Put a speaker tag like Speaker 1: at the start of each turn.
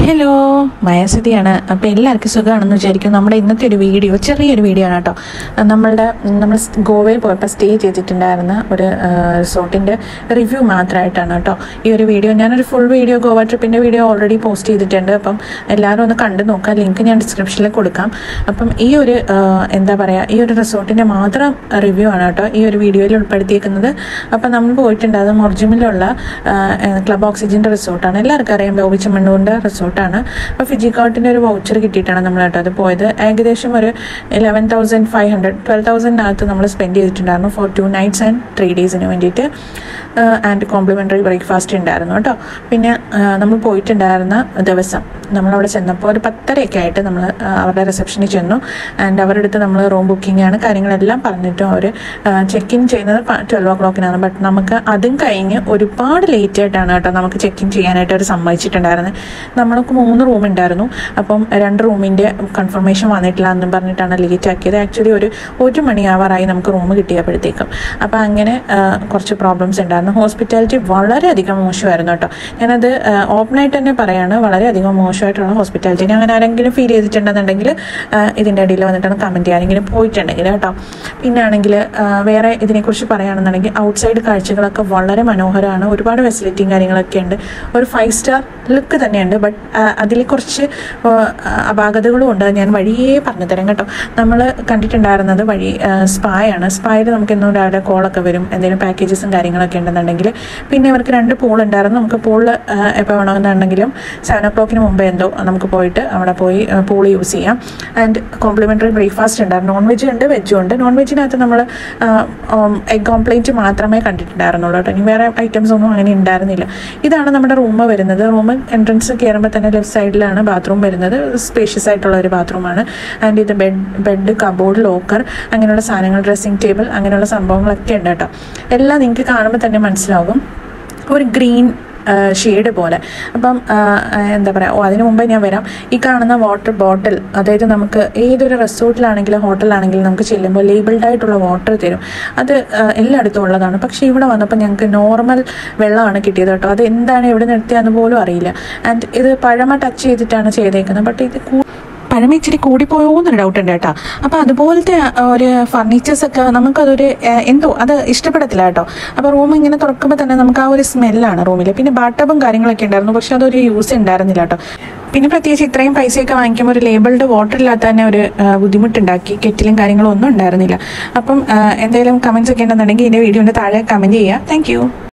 Speaker 1: hello മയസതിയാണ് അപ്പോൾ എല്ലാവർക്കും സുഖമാണെന്ന് വിചാരിക്കും നമ്മുടെ ഇന്നത്തെ ഒരു വീഡിയോ ചെറിയൊരു വീഡിയോ ആണ് കേട്ടോ നമ്മളുടെ നമ്മൾ ഗോവയിൽ പോയപ്പോൾ സ്റ്റേ ചെയ്തിട്ടുണ്ടായിരുന്ന ഒരു റിസോർട്ടിൻ്റെ റിവ്യൂ മാത്രമായിട്ടാണ് കേട്ടോ ഈ ഒരു വീഡിയോ ഞാനൊരു ഫുൾ വീഡിയോ ഗോവ ട്രിപ്പിൻ്റെ വീഡിയോ ഓൾറെഡി പോസ്റ്റ് ചെയ്തിട്ടുണ്ട് അപ്പം എല്ലാവരും ഒന്ന് കണ്ടു നോക്കാം ലിങ്ക് ഞാൻ ഡിസ്ക്രിപ്ഷനിൽ കൊടുക്കാം അപ്പം ഈ ഒരു ആ, എന്താ പറയുക ഈ ഒരു റിസോർട്ടിൻ്റെ മാത്രം റിവ്യൂ ആണ് കേട്ടോ ഈ ഒരു വീഡിയോയിൽ ഉൾപ്പെടുത്തിയേക്കുന്നത് അപ്പം നമ്മൾ പോയിട്ടുണ്ട് അത് മൊർജിമിലുള്ള ക്ലബ് ഓക്സിജൻ്റെ റിസോർട്ടാണ് എല്ലാവർക്കും അറിയാം ബോബി ചെമ്മണ്ണൂരിൻ്റെ റിസോർട്ടാണ് അപ്പോൾ ഫിജിക്കോട്ടിൻ്റെ ഒരു വൗച്ചർ കിട്ടിയിട്ടാണ് നമ്മൾ കേട്ടോ അത് പോയത് ഏകദേശം ഒരു eleven thousand five hundred twelve തൗസൻഡിനകത്ത് നമ്മൾ സ്പെൻഡ് ചെയ്തിട്ടുണ്ടായിരുന്നു four two nights and three ഡേയ്സിന് വേണ്ടിയിട്ട് ആൻഡ് കോംപ്ലിമെൻ്ററി ബ്രേക്ക്ഫാസ്റ്റ് ഉണ്ടായിരുന്നു കേട്ടോ പിന്നെ ആ, നമ്മൾ പോയിട്ടുണ്ടായിരുന്ന ദിവസം നമ്മളവിടെ ചെന്നപ്പോൾ ഒരു പത്തരയൊക്കെ ആയിട്ട് നമ്മൾ അവരുടെ റിസപ്ഷനിൽ ചെന്നു ആൻഡ് അവരുടെ അടുത്ത് നമ്മൾ റൂം ബുക്കിംഗ് ആണ് കാര്യങ്ങളെല്ലാം പറഞ്ഞിട്ടും അവർ ചെക്ക് ഇൻ ചെയ്യുന്നത് ട്വൽവ് ഓ ക്ലോക്കിനാണ് ബട്ട് നമുക്ക് അതും കഴിഞ്ഞ് ഒരുപാട് ലേറ്റ് ആയിട്ടാണ് കേട്ടോ നമുക്ക് ചെക്ക് ഇൻ ചെയ്യാനായിട്ട് അവർ സമ്മതിച്ചിട്ടുണ്ടായിരുന്നത് നമ്മൾക്ക് മൂന്ന് റൂം ഉണ്ടായിരുന്നു അപ്പം രണ്ട് റൂമിൻ്റെ കൺഫർമേഷൻ വന്നിട്ടില്ല എന്നും പറഞ്ഞിട്ടാണ് ലേറ്റ് ആക്കിയത് ആക്ച്വലി ഒരു ഒരു മണിയാവാറായി നമുക്ക് റൂം കിട്ടിയപ്പോഴത്തേക്കും അപ്പോൾ അങ്ങനെ ആ, കുറച്ച് പ്രോബ്ലംസ് ഉണ്ടായിരുന്നു ഹോസ്പിറ്റാലിറ്റി വളരെയധികം മോശമായിരുന്നു കേട്ടോ ഞാനത് ഓപ്പണായിട്ട് തന്നെ പറയാണ് വളരെയധികം മോശമായിട്ടുള്ള ഹോസ്പിറ്റാലിറ്റി ഇനി അങ്ങനെ ആരെങ്കിലും ഫീൽ ചെയ്തിട്ടുണ്ടെന്നുണ്ടെങ്കിൽ ആ, ഇതിൻ്റെ ഇടയിൽ വന്നിട്ടാണ് കമൻറ്റ് ആരെങ്കിലും പോയിട്ടുണ്ടെങ്കിൽ കേട്ടോ പിന്നെ ആണെങ്കിൽ വേറെ ഇതിനെക്കുറിച്ച് പറയുകയാണെന്നുണ്ടെങ്കിൽ ഔട്ട്സൈഡ് കാഴ്ചകളൊക്കെ വളരെ മനോഹരമാണ് ഒരുപാട് ഫെസിലിറ്റിയും കാര്യങ്ങളൊക്കെ ഉണ്ട് ഒരു ഫൈവ് സ്റ്റാർ ലുക്ക് തന്നെയുണ്ട് ബട്ട് അതിൽ കുറച്ച് ആ, അപാകതകളും ഉണ്ട് അത് ഞാൻ വഴിയേ പറഞ്ഞു തരാം കേട്ടോ നമ്മൾ കണ്ടിട്ടുണ്ടായിരുന്നത് വഴി സ്പായാണ് സ്പായിൽ നമുക്ക് ഇന്നും രാവിലെ കോളൊക്കെ വരും എന്തെങ്കിലും പാക്കേജസും കാര്യങ്ങളൊക്കെ ഉണ്ടെന്നുണ്ടെങ്കിൽ പിന്നെ ഇവർക്ക് രണ്ട് പൂൾ ഉണ്ടായിരുന്നു നമുക്ക് പൂളിൽ എപ്പോൾ വേണമെന്നുണ്ടെങ്കിലും സെവൻ ഓ ക്ലോക്കിന് മുമ്പേ എന്തോ നമുക്ക് പോയിട്ട് അവിടെ പോയി പൂൾ യൂസ് ചെയ്യാം ആൻഡ് കോംപ്ലിമെൻ്ററി ബ്രേക്ക്ഫാസ്റ്റ് ഉണ്ടായിരുന്നു നോൺ വെജ് ഉണ്ട് വെജും ഉണ്ട് നോൺ വെജിനകത്ത് നമ്മൾ എഗ് ഓംപ്ലേറ്റ് മാത്രമേ കണ്ടിട്ടുണ്ടായിരുന്നുള്ളൂ കേട്ടോ ഇനി വേറെ ഐറ്റംസ് ഒന്നും അങ്ങനെ ഉണ്ടായിരുന്നില്ല ഇതാണ് നമ്മുടെ റൂം വരുന്നത് റൂം എൻട്രൻസ് കയറുമ്പോൾ തന്നെ ലെഫ്റ്റ് സൈഡിലാണ് ബാത്റൂം വരുന്നത് സ്പേഷ്യസ് ആയിട്ടുള്ള ഒരു ബാത്റൂമാണ് ആൻഡ് ഇത് ബെഡ് ബെഡ് കബോർഡ് ലോക്കർ അങ്ങനെയുള്ള സാധനങ്ങൾ ഡ്രസ്സിംഗ് ടേബിൾ അങ്ങനെയുള്ള സംഭവങ്ങളൊക്കെ ഉണ്ട് കേട്ടോ എല്ലാം നിങ്ങൾക്ക് കാണുമ്പോൾ തന്നെ മനസ്സിലാകും ഒരു ഗ്രീൻ ഷെയ്ഡ് പോലെ അപ്പം ആ, ആ, എന്താ പറയുക ഓ അതിന് മുമ്പേ ഞാൻ വരാം ഈ കാണുന്ന വാട്ടർ ബോട്ടിൽ അതായത് നമുക്ക് ഏതൊരു റിസോർട്ടിലാണെങ്കിലും ഹോട്ടലാണെങ്കിലും നമുക്ക് ചെല്ലുമ്പോൾ ലേബിൾഡ് ആയിട്ടുള്ള വാട്ടർ തരും അത് ആ, എല്ലായിടത്തും ഉള്ളതാണ് പക്ഷേ ഇവിടെ വന്നപ്പോൾ ഞങ്ങൾക്ക് നോർമൽ വെള്ളമാണ് കിട്ടിയത് കേട്ടോ അത് എന്താണ് എവിടെ നിർത്തിയാന്ന് പോലും അറിയില്ല ആൻഡ് ഇത് പഴമ ടച്ച് ചെയ്തിട്ടാണ് ചെയ്തേക്കുന്നത് ബട്ട് ഇത് കൂ- പഴമ ഇച്ചിരി കൂടിപ്പോയോ എന്നൊരു ഡൗട്ട് ഉണ്ട് കേട്ടോ അപ്പോൾ അതുപോലത്തെ ആ, ഒരു ഫർണിച്ചേഴ്സ് ഒക്കെ നമുക്കതൊരു ആ, എന്തോ അത് ഇഷ്ടപ്പെടത്തില്ല കേട്ടോ അപ്പോൾ റൂം ഇങ്ങനെ തുറക്കുമ്പോൾ തന്നെ നമുക്ക് ആ ഒരു സ്മെല്ലാണ് റൂമിൽ പിന്നെ ബാട്ടബും കാര്യങ്ങളൊക്കെ ഉണ്ടായിരുന്നു പക്ഷെ അതൊരു യൂസ് ഉണ്ടായിരുന്നില്ല കേട്ടോ പിന്നെ പ്രത്യേകിച്ച് ഇത്രയും പൈസയൊക്കെ വാങ്ങിക്കുമ്പോൾ ഒരു ലേബിൾഡ് വാട്ടർ ഇല്ലാത്ത തന്നെ ഒരു ആ, ബുദ്ധിമുട്ടുണ്ടാക്കി കെറ്റിലും കാര്യങ്ങളും ഒന്നും ഉണ്ടായിരുന്നില്ല അപ്പം ആ, എന്തെങ്കിലും കമൻസ് ഒക്കെ ഉണ്ടെന്നുണ്ടെങ്കിൽ ഇതിൻ്റെ വീഡിയോൻ്റെ താഴെ കമൻറ്റ് ചെയ്യുക താങ്ക്